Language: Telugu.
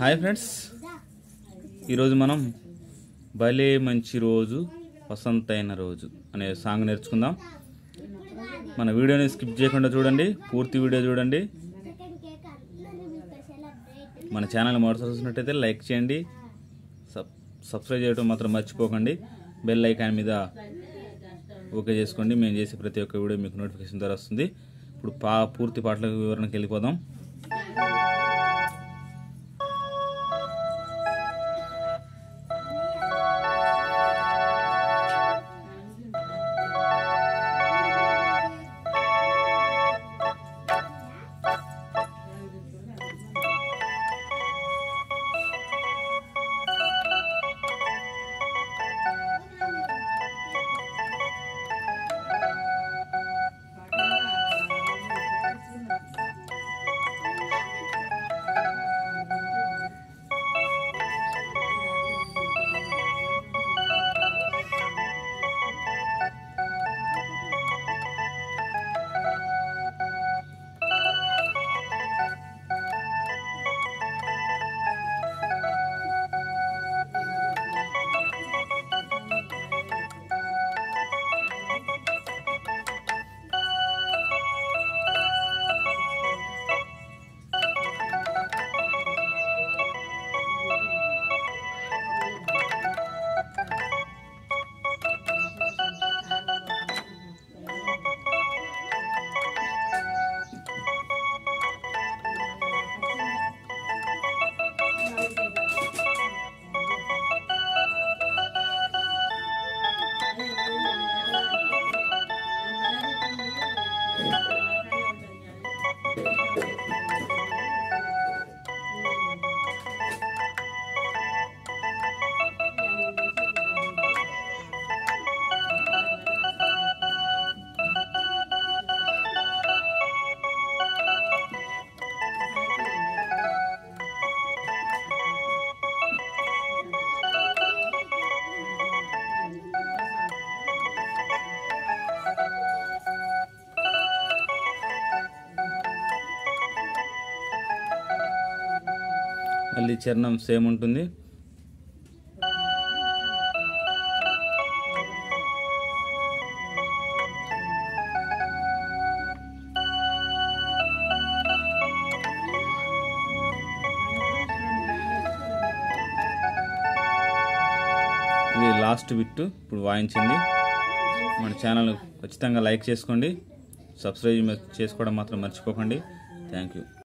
హాయ్ ఫ్రెండ్స్ ఈరోజు మనం భలే మంచి రోజు వసంతైన రోజు అనే సాంగ్ నేర్చుకుందాం మన వీడియోని స్కిప్ చేయకుండా చూడండి పూర్తి వీడియో చూడండి మన ఛానల్ మొదటి చూసినట్టయితే లైక్ చేయండి సబ్ సబ్స్క్రైబ్ చేయడం మాత్రం మర్చిపోకండి బెల్ ఐకాన్ మీద ఓకే చేసుకోండి మేము చేసే ప్రతి ఒక్క వీడియో మీకు నోటిఫికేషన్ ద్వారా వస్తుంది ఇప్పుడు పా పూర్తి పాటల వివరణకి వెళ్ళిపోదాం మళ్ళీ చరణం సేమ్ ఉంటుంది ఇది లాస్ట్ బిట్ ఇప్పుడు వాయించింది మన ఛానల్ ఖచ్చితంగా లైక్ చేసుకోండి సబ్స్క్రైబ్ చేసుకోవడం మాత్రం మర్చిపోకండి థ్యాంక్ యూ